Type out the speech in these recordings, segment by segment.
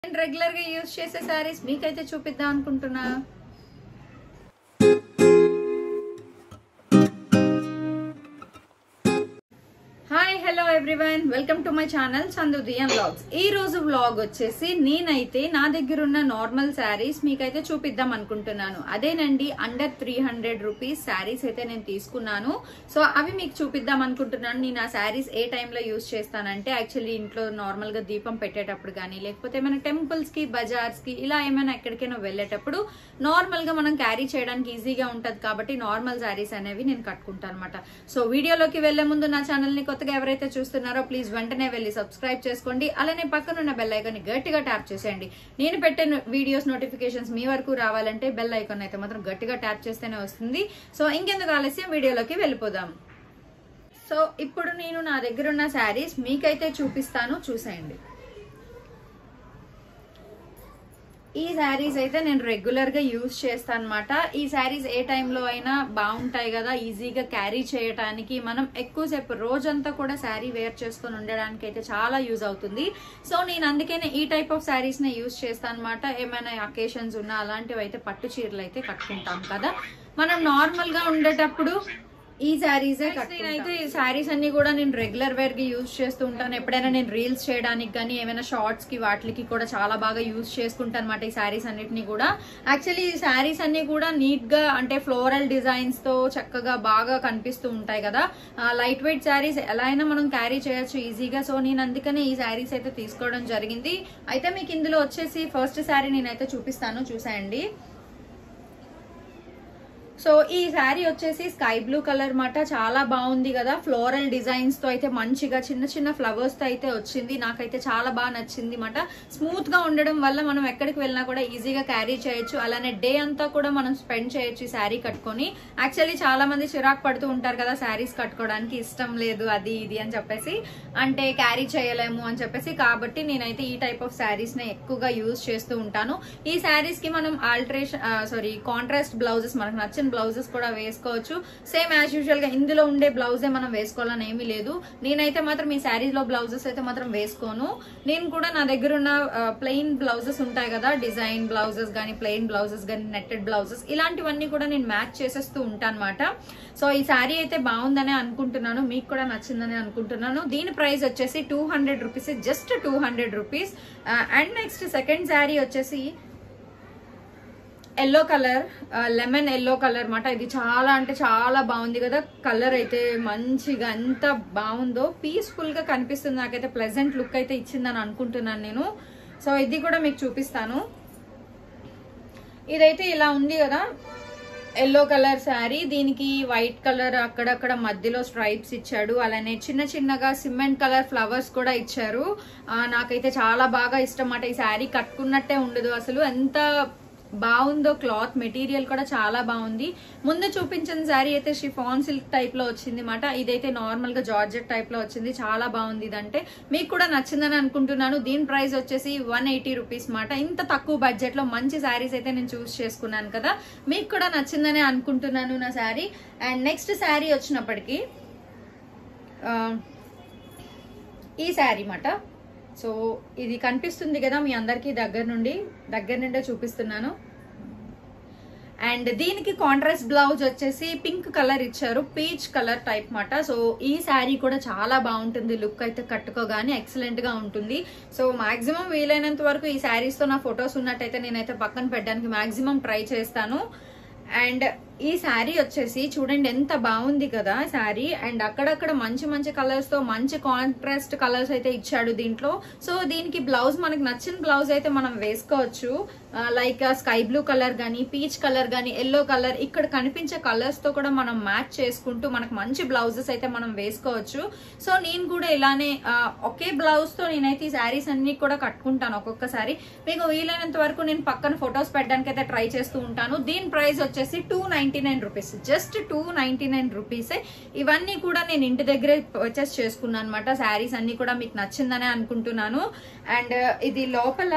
నేను రెగ్యులర్ గా యూజ్ చేసే శారీస్ మీకైతే చూపిద్దాం అనుకుంటున్నా hi hello everyone welcome to my channel సందుదియన్ వ్లాగ్స్ ఈ రోజు వ్లాగ్ వచ్చేసి నేనైతే నా దగ్గర ఉన్న నార్మల్ శారీస్ మీకైతే చూపిద్దాం అనుకుంటున్నాను అదేనండి under three hundred rupees saris అయితే నేను తీసుకున్నాను సో అవి మీకు చూపిద్దాం అనుకుంటున్నాను నేను ఆ శారీస్ ఏ టైంలో యూస్ చేస్తానంటే యాక్చువల్లీ ఇంట్లో నార్మల్ గా దీపం పెట్టేటప్పుడు కానీ లేకపోతే ఏమైనా టెంపుల్స్ కి బజార్స్ కి ఇలా ఏమైనా ఎక్కడికైనా వెళ్ళేటప్పుడు నార్మల్ గా మనం క్యారీ చేయడానికి ఈజీగా ఉంటది కాబట్టి నార్మల్ శారీస్ అనేవి నేను కట్టుకుంటాను అనమాట సో వీడియోలోకి వెళ్లే ముందు నా ఛానల్ ని కొత్తగా ఎవరైతే చూస్తున్నారో ప్లీజ్ వెంటనే వెళ్ళి సబ్స్క్రైబ్ చేసుకోండి అలానే పక్కన ఉన్న బెల్ ఐకాన్ ని గట్టిగా ట్యాప్ చేసేయండి నేను పెట్టే వీడియోస్ నోటిఫికేషన్స్ మీ వరకు రావాలంటే బెల్ ఐకాన్ అయితే మాత్రం గట్టిగా ట్యాప్ చేస్తేనే వస్తుంది సో ఇంకెందుకు ఆలస్యం వీడియోలోకి వెళ్ళిపోదాం సో ఇప్పుడు నేను నా దగ్గర ఉన్న శారీస్ మీకైతే చూపిస్తాను చూసేయండి ఈ శారీస్ అయితే నేను రెగ్యులర్ గా యూజ్ చేస్తాను అనమాట ఈ శారీస్ ఏ టైంలో అయినా బాగుంటాయి కదా ఈజీగా క్యారీ చేయడానికి మనం ఎక్కువసేపు రోజంతా కూడా శారీ వేర్ చేసుకొని ఉండడానికి అయితే చాలా యూజ్ అవుతుంది సో నేను అందుకనే ఈ టైప్ ఆఫ్ శారీస్ నే యూజ్ చేస్తాను అనమాట ఏమైనా అకేషన్స్ ఉన్నా అలాంటివి అయితే పట్టు చీరలు అయితే కట్టుకుంటాం కదా మనం నార్మల్ గా ఉండేటప్పుడు ఈ శారీసే నేనైతే ఈ శారీస్ అన్ని కూడా నేను రెగ్యులర్ వేర్ కి యూజ్ చేస్తూ ఉంటాను ఎప్పుడైనా నేను రీల్స్ చేయడానికి కానీ ఏమైనా షార్ట్స్ కి వాటికి కూడా చాలా బాగా యూజ్ చేసుకుంటాను అనమాట ఈ శారీస్ అన్నిటిని కూడా యాక్చువల్లీ ఈ శారీస్ అన్ని కూడా నీట్ గా అంటే ఫ్లోరల్ డిజైన్స్ తో చక్కగా బాగా కనిపిస్తూ ఉంటాయి కదా లైట్ వెయిట్ శారీస్ ఎలా అయినా మనం క్యారీ చేయొచ్చు ఈజీగా సో నేను అందుకనే ఈ శారీస్ అయితే తీసుకోవడం జరిగింది అయితే మీకు ఇందులో వచ్చేసి ఫస్ట్ శారీ నేనైతే చూపిస్తాను చూసేయండి సో ఈ శారీ వచ్చేసి స్కై బ్లూ కలర్ మాట చాలా బాగుంది కదా ఫ్లోరల్ డిజైన్స్ తో అయితే మంచిగా చిన్న చిన్న ఫ్లవర్స్ తో అయితే వచ్చింది నాకైతే చాలా బాగా నచ్చింది మాట స్మూత్ గా ఉండడం వల్ల మనం ఎక్కడికి వెళ్ళినా కూడా ఈజీగా క్యారీ చేయొచ్చు అలానే డే అంతా కూడా మనం స్పెండ్ చేయొచ్చు ఈ శారీ కట్టుకొని యాక్చువల్లీ చాలా మంది చిరాకు పడుతూ ఉంటారు కదా శారీస్ కట్టుకోవడానికి ఇష్టం లేదు అది ఇది అని చెప్పేసి అంటే క్యారీ చేయలేము అని చెప్పేసి కాబట్టి నేనైతే ఈ టైప్ ఆఫ్ శారీస్ నే ఎక్కువగా యూజ్ చేస్తూ ఉంటాను ఈ శారీస్ కి మనం ఆల్టరేషన్ సారీ కాంట్రాస్ట్ బ్లౌజెస్ మనకు నచ్చిన బ్లౌజెస్ కూడా వేసుకోవచ్చు సేమ్ యాజ్ యూజువల్ గా ఇందులో ఉండే బ్లౌజే మనం వేసుకోవాలని ఏమీ లేదు నేనైతే మాత్రం ఈ శారీస్ లో బ్లౌజెస్ అయితే మాత్రం వేసుకోను నేను కూడా నా దగ్గర ఉన్న ప్లెయిన్ బ్లౌజెస్ ఉంటాయి కదా డిజైన్ బ్లౌజెస్ గానీ ప్లెయిన్ బ్లౌజెస్ గానీ నెట్టెడ్ బ్లౌజెస్ ఇలాంటివన్నీ కూడా నేను మ్యాచ్ చేసేస్తూ ఉంటాను అనమాట సో ఈ శారీ అయితే బాగుందనే అనుకుంటున్నాను మీకు కూడా నచ్చిందని అనుకుంటున్నాను దీని ప్రైస్ వచ్చేసి two hundred rupees just two hundred rupees and next second sari వచ్చేసి yellow colour lemon yellow colour మాట ఇది చాలా అంటే చాలా బాగుంది కదా కలర్ అయితే మంచిగా ఎంత బాగుందో పీస్ఫుల్ గా కనిపిస్తుంది నాకైతే ప్లెజెంట్ లుక్ అయితే ఇచ్చిందని అనుకుంటున్నాను నేను సో ఇది కూడా మీకు చూపిస్తాను ఇదైతే ఇలా ఉంది కదా ఎల్లో కలర్ శారీ దీనికి వైట్ కలర్ అక్కడక్కడ మధ్యలో స్ట్రైప్స్ ఇచ్చాడు అలానే చిన్న చిన్నగా సిమెంట్ కలర్ ఫ్లవర్స్ కూడా ఇచ్చారు నాకైతే చాలా బాగా ఇష్టం అన్నమాట ఈ శారీ కట్టుకున్నట్టే ఉండదు అసలు ఎంత బాగుందో క్లాత్ మెటీరియల్ కూడా చాలా బాగుంది ముందు చూపించిన శారీ అయితే షిఫాన్ సిల్క్ టైప్ లో వచ్చింది మాట ఇదైతే నార్మల్ గా జార్జెట్ టైప్ లో వచ్చింది చాలా బాగుంది ఇదంటే మీకు కూడా నచ్చిందని అనుకుంటున్నాను దీని ప్రైస్ వచ్చేసి వన్ ఎయిటీ రూపీస్ మాట ఇంత తక్కువ బడ్జెట్ లో మంచి శారీస్ అయితే నేను చూస్ చేసుకున్నాను కదా మీకు కూడా నచ్చిందని అనుకుంటున్నాను నా శారీ అండ్ నెక్స్ట్ శారీ వచ్చినప్పటికీ ఈ శారీ మాట సో ఇది కనిపిస్తుంది కదా మీ అందరికీ దగ్గర నుండి దగ్గర నుండే చూపిస్తున్నాను అండ్ దీనికి కాంట్రాస్ట్ బ్లౌజ్ వచ్చేసి పింక్ కలర్ ఇచ్చారు పీచ్ కలర్ టైప్ మాట సో ఈ శారీ కూడా చాలా బాగుంటుంది లుక్ అయితే కట్టుకోగానే ఎక్సలెంట్ గా ఉంటుంది సో మాక్సిమం వీలైనంత వరకు ఈ శారీస్ తో నా ఫొటోస్ ఉన్నట్టయితే నేనైతే పక్కన పెట్టడానికి మాక్సిమం ట్రై చేస్తాను అండ్ ఈ శారీ వచ్చేసి చూడండి ఎంత బాగుంది కదా శారీ అండ్ అక్కడక్కడ మంచి మంచి కలర్స్ తో మంచి కాంట్రాస్ట్ కలర్స్ అయితే ఇచ్చాడు దీంట్లో సో దీనికి బ్లౌజ్ మనకు నచ్చిన బ్లౌజ్ అయితే మనం వేసుకోవచ్చు లైక్ స్కై బ్లూ కలర్ గానీ పీచ్ కలర్ గానీ ఎల్లో కలర్ ఇక్కడ కనిపించే కలర్స్ తో కూడా మనం మ్యాచ్ చేసుకుంటూ మనకు మంచి బ్లౌజెస్ అయితే మనం వేసుకోవచ్చు సో నేను కూడా ఇలానే ఒకే బ్లౌజ్ తో నేనైతే ఈ శారీస్ అన్ని కూడా కట్టుకుంటాను ఒక్కొక్కసారి మీకు వీలైనంత వరకు నేను పక్కన ఫొటోస్ పెట్టడానికి అయితే ట్రై చేస్తూ ఉంటాను దీని ప్రైస్ వచ్చేసి two ninety nine rupees just two ninety nine రూపీసే ఇవన్నీ కూడా నేను ఇంటి దగ్గరే పర్చేస్ చేసుకున్నాను అనమాట శారీస్ అన్ని కూడా మీకు నచ్చిందనే అనుకుంటున్నాను అండ్ ఇది లోపల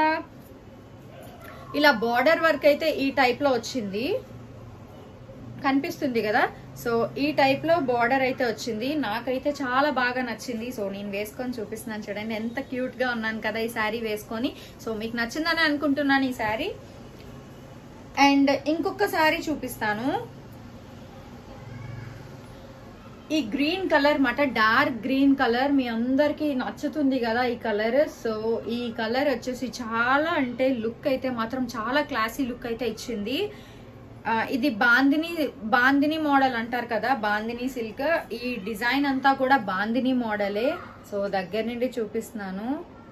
ఇలా బార్డర్ వర్క్ అయితే ఈ టైప్ లో వచ్చింది కనిపిస్తుంది కదా సో ఈ టైప్ లో బార్డర్ అయితే వచ్చింది నాకైతే చాలా బాగా నచ్చింది సో నేను వేసుకొని చూపిస్తున్నాను చూడండి ఎంత క్యూట్ గా ఉన్నాను కదా ఈ శారీ వేసుకొని సో మీకు నచ్చిందని అనుకుంటున్నాను ఈ శారీ అండ్ ఇంకొక శారీ చూపిస్తాను ఈ గ్రీన్ కలర్ మాట డార్క్ గ్రీన్ కలర్ మీ అందరికి నచ్చుతుంది కదా ఈ కలర్ సో ఈ కలర్ వచ్చేసి చాలా అంటే లుక్ అయితే మాత్రం చాలా క్లాసీ లుక్ అయితే ఇచ్చింది ఆ, ఇది బాందిని బాందిని మోడల్ అంటారు కదా బాందిని సిల్క్ ఈ డిజైన్ అంతా కూడా బాందిని మోడలే సో దగ్గర నుండి చూపిస్తున్నాను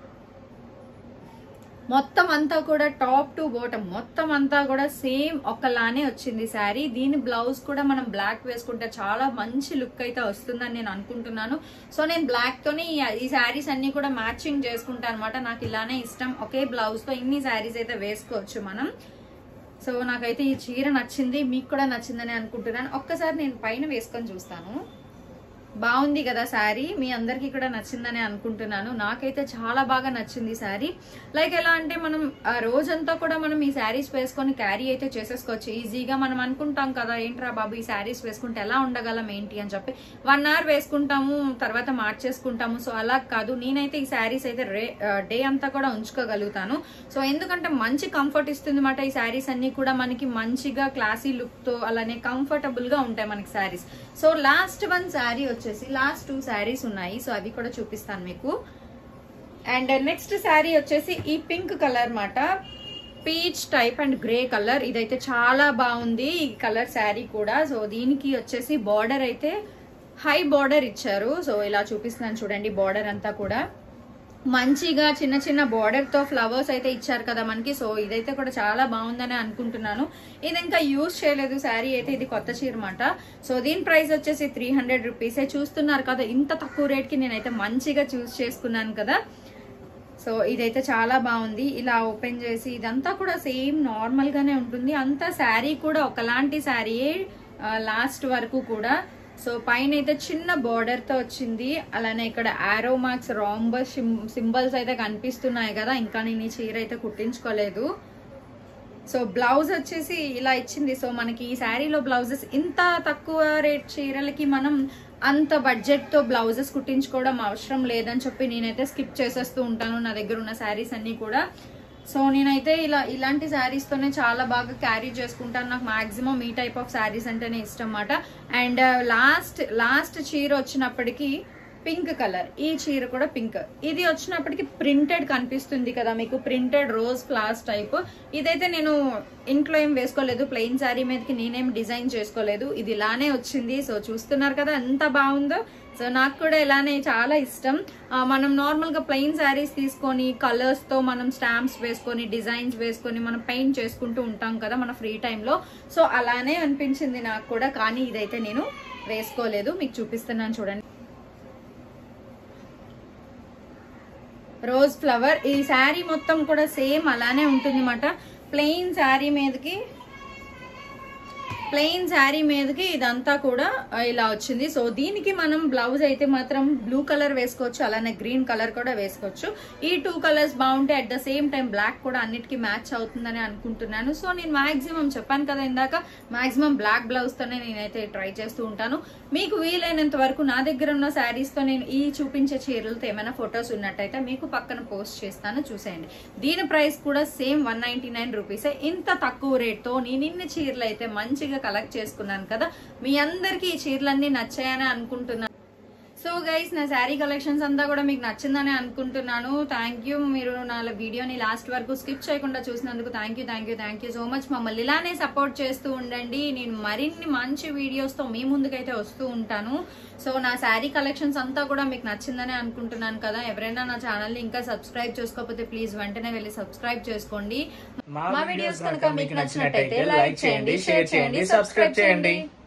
మొత్తం అంతా కూడా టాప్ టు బాటమ్ మొత్తం అంతా కూడా సేమ్ ఒకలానే వచ్చింది శారీ దీని బ్లౌజ్ కూడా మనం బ్లాక్ వేసుకుంటే చాలా మంచి లుక్ అయితే వస్తుందని నేను అనుకుంటున్నాను సో నేను బ్లాక్ తోనే ఈ- ఈ శారీస్ అన్ని కూడా మ్యాచింగ్ చేసుకుంటాను అనమాట నాకు ఇలానే ఇష్టం ఒకే బ్లౌజ్ తో ఇన్ని శారీస్ అయితే వేసుకోవచ్చు మనం సో నాకైతే ఈ చీర నచ్చింది మీకు కూడా నచ్చిందని అనుకుంటున్నాను ఒక్కసారి నేను పైన వేసుకొని చూస్తాను బాగుంది కదా శారీ మీ అందరికీ కూడా నచ్చిందని అనుకుంటున్నాను నాకైతే చాలా బాగా నచ్చింది శారీ లైక్ ఎలా అంటే మనం ఆ రోజంతా కూడా మనం ఈ శారీస్ వేసుకొని క్యారీ అయితే చేసేసుకోవచ్చు ఈజీగా మనం అనుకుంటాం కదా ఏంట్రా బాబు ఈ శారీస్ వేసుకుంటే ఎలా ఉండగలం ఏంటి అని చెప్పి వన్ అవర్ వేసుకుంటాము తర్వాత మార్చేసుకుంటాము సో అలా కాదు నేనైతే ఈ శారీస్ అయితే రే డే అంతా కూడా ఉంచుకోగలుగుతాను సో ఎందుకంటే మంచి కంఫర్ట్ ఇస్తుంది అన్నమాట ఈ శారీస్ అన్ని కూడా మనకి మంచిగా క్లాసీ లుక్ తో అలానే కంఫర్టబుల్ గా ఉంటాయి మనకి saris so last one sari వచ్చేసి లాస్ట్ టూ శారీస్ ఉన్నాయి సో అవి కూడా చూపిస్తాను మీకు అండ్ నెక్స్ట్ శారీ వచ్చేసి ఈ పింక్ కలర్ మాట peach type and grey colour ఇదైతే చాలా బాగుంది ఈ కలర్ శారీ కూడా సో దీనికి వచ్చేసి బార్డర్ అయితే హై బార్డర్ ఇచ్చారు సో ఇలా చూపిస్తున్నాను చూడండి బార్డర్ అంతా కూడా మంచిగా చిన్న చిన్న బార్డర్ తో ఫ్లవర్స్ అయితే ఇచ్చారు కదా మనకి సో ఇదైతే కూడా చాలా బాగుందని అనుకుంటున్నాను ఇది ఇంకా యూజ్ చేయలేదు శారీ అయితే ఇది కొత్త చీర మాట సో దీని ప్రైస్ వచ్చేసి త్రీ హండ్రెడ్ రూపీసే చూస్తున్నారు కదా ఇంత తక్కువ రేట్ కి నేనైతే మంచిగా చూస్ చేసుకున్నాను కదా సో ఇదైతే చాలా బాగుంది ఇలా ఓపెన్ చేసి ఇదంతా కూడా సేమ్ నార్మల్ గానే ఉంటుంది అంతా శారీ కూడా ఒకలాంటి శారీయే లాస్ట్ వరకు కూడా సో పైన అయితే చిన్న బార్డర్ తో వచ్చింది అలానే ఇక్కడ ఆరో మార్క్స్ రాంబస్ సింబల్స్ అయితే కనిపిస్తున్నాయి కదా ఇంకా నేను ఈ చీర అయితే కుట్టించుకోలేదు సో బ్లౌజ్ వచ్చేసి ఇలా ఇచ్చింది సో మనకి ఈ శారీలో బ్లౌజెస్ ఇంత తక్కువ రేట్ చీరలకి మనం అంత బడ్జెట్ తో బ్లౌజెస్ కుట్టించుకోవడం అవసరం లేదని చెప్పి నేనైతే స్కిప్ చేసేస్తూ ఉంటాను నా దగ్గర ఉన్న శారీస్ అన్ని కూడా సో నేనైతే ఇలా ఇలాంటి శారీస్ తోనే చాలా బాగా క్యారీ చేసుకుంటాను నాకు మాక్సిమం ఈ టైప్ ఆఫ్ శారీస్ అంటేనే ఇష్టం అన్నమాట అండ్ లాస్ట్ లాస్ట్ చీర వచ్చినప్పటికీ పింక్ కలర్ ఈ చీర కూడా పింక్ ఇది వచ్చినప్పటికి ప్రింటెడ్ కనిపిస్తుంది కదా మీకు ప్రింటెడ్ రోజ్ ఫ్లాస్ టైప్ ఇదైతే నేను ఇంట్లో ఏం వేసుకోలేదు ప్లెయిన్ శారీ మీదకి నేనేం డిజైన్ చేసుకోలేదు ఇది ఇలానే వచ్చింది సో చూస్తున్నారు కదా ఎంత బాగుందో సో నాకు కూడా ఇలానే చాలా ఇష్టం ఆ, మనం నార్మల్ గా ప్లెయిన్ శారీస్ తీసుకొని కలర్స్ తో మనం స్టాంప్స్ వేసుకొని డిజైన్స్ వేసుకొని మనం పెయింట్ చేసుకుంటూ ఉంటాం కదా మన ఫ్రీ టైంలో సో అలానే అనిపించింది నాకు కూడా కానీ ఇదైతే నేను వేసుకోలేదు మీకు చూపిస్తున్నాను చూడండి రోజ్ ఫ్లవర్ ఈ శారీ మొత్తం కూడా సేమ్ అలానే ఉంటుంది అన్నమాట ప్లెయిన్ శారీ మీదకి ప్లెయిన్ శారీ మీదకి ఇదంతా కూడా ఆ, ఇలా వచ్చింది సో దీనికి మనం బ్లౌజ్ అయితే మాత్రం బ్లూ కలర్ వేసుకోవచ్చు అలానే గ్రీన్ కలర్ కూడా వేసుకోవచ్చు ఈ టూ కలర్స్ బాగుంటే at the same time black కూడా అన్నిటికీ మ్యాచ్ అవుతుందని అనుకుంటున్నాను సో నేను మాక్సిమం చెప్పాను కదా ఇందాక మాక్సిమం బ్లాక్ బ్లౌజ్ తోనే నేనైతే ట్రై చేస్తూ ఉంటాను మీకు వీలైనంత వరకు నా దగ్గర ఉన్న శారీస్ తో నేను ఈ చూపించే చీరలతో ఏమైనా ఫొటోస్ ఉన్నట్టయితే మీకు పక్కన పోస్ట్ చేస్తాను చూసేయండి దీని ప్రైస్ కూడా సేమ్ వన్ నైన్టీ నైన్ రూపీసే ఇంత తక్కువ రేట్ తో నేను ఇన్ని చీరలు అయితే మంచిగా కలెక్ట్ చేసుకున్నాను కదా మీ అందరికీ ఈ చీరలన్నీ నచ్చాయని అనుకుంటున్నాను సో గైస్ నా శారీ కలెక్షన్స్ అంతా కూడా మీకు నచ్చిందని అనుకుంటున్నాను థ్యాంక్ యూ మీరు నా వీడియోని లాస్ట్ వరకు స్కిప్ చేయకుండా చూసినందుకు thank you thank you thank you so much మమ్మల్ని ఇలానే సపోర్ట్ చేస్తూ ఉండండి నేను మరిన్ని మంచి వీడియోస్తో మీ ముందుకైతే వస్తూ ఉంటాను సో నా శారీ కలెక్షన్స్ అంతా కూడా మీకు నచ్చిందని అనుకుంటున్నాను కదా ఎవరైనా నా ఛానల్ని ఇంకా సబ్స్క్రైబ్ చేసుకోకపోతే ప్లీజ్ వెంటనే వెళ్ళి సబ్స్క్రైబ్ చేసుకోండి మా వీడియోస్ కనుక మీకు నచ్చినట్టయితే లైక్ చేయండి షేర్ చేయండి సబ్స్క్రైబ్ చేయండి